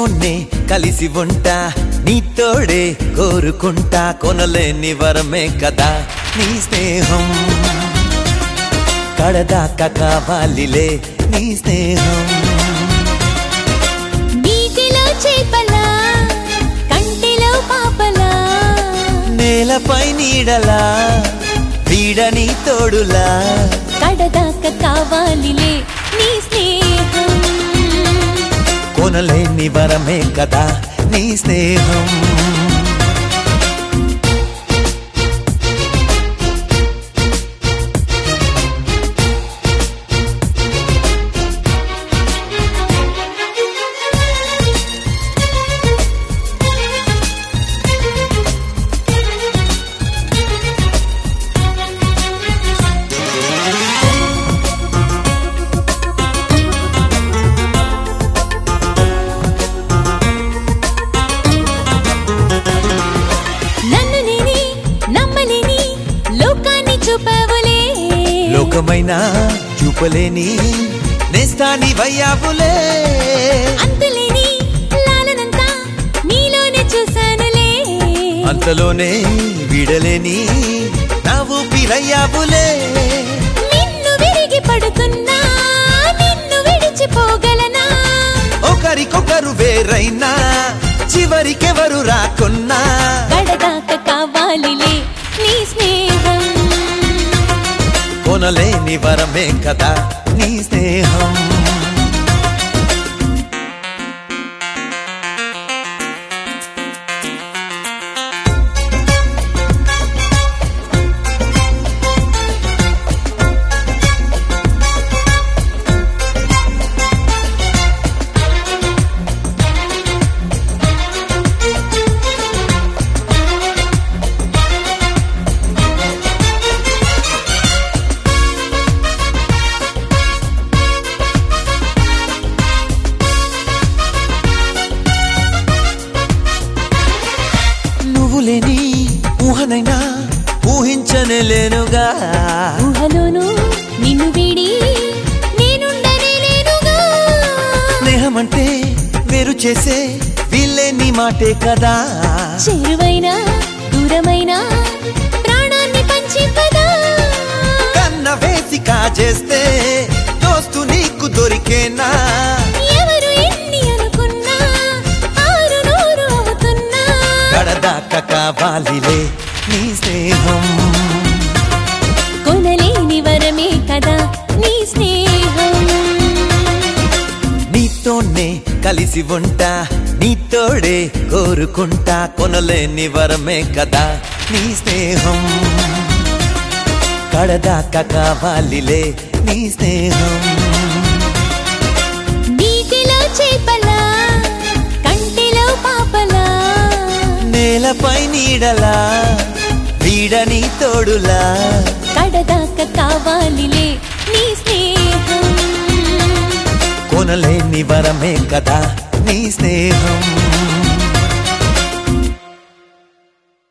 నీతోనే కలిసి ఉంటా నీతోడే కోరుకుంటా కొనలేని వరమే కదా నీ స్నేహం కడదాకా కావాలిలే నీ స్నేహం నీటిలో చేపలా కంటిలో పాపలా నేలపై నీడలా వీడని తోడులా కడదాక కావాలిలే నీ స్నేహం కొనలేని వరమే కదా నీ స్నేహం నన్ను నేనే నమ్మలేని లోకాన్ని చూపావులే లోకమైనా చూపలేని నేస్తాని వయ్యావులే అంతులేని లాలనంతా నీలోనే చూశానులే అంతలోనే విడలేని నా ఊపిరయ్యావులే నిన్ను విరిగి పడుతున్నా నిన్ను విడిచిపోగలనా ఒకరికొకరు వేరైనా చివరికెవరు రాకున్నా గడదాక కావాలిలే నీ స్నేహం కొనలేని వరమే కదా నీ స్నేహం నువ్వు లేని ఊహనైనా ఊహించనే లేనుగా ఊహలోను నిన్ను వీడి నేనుండనే లేనుగా స్నేహం అంటే వేరు చేసే వీళ్ళే నీ మాటే కదా చేరువైనా దూరమైనా ప్రాణాన్ని పంచిపదా కన్న వేసి కాజేస్తే దోస్తు నీకు దొరికేనా ఎవరు ఎన్ని అనుకున్నా ఆరు నూరు అవుతున్నా కడదాకా కావాలిలే నీ స్నేహం కొనలేని వరమే కదా నీ స్నేహం నీతోనే కలిసి ఉంటా నీతోడే కోరుకుంటా కొనలేని వరమే కదా నీ స్నేహం కడదాకా కావాలిలే నీ స్నేహం నీటిలో చేపలా కంటిలో పాపలా నేలపై నీడలా వీడని తోడులా కడదాక కావాలిలే నీ స్నేహం కొనలేని వరమే కదా నీ స్నేహం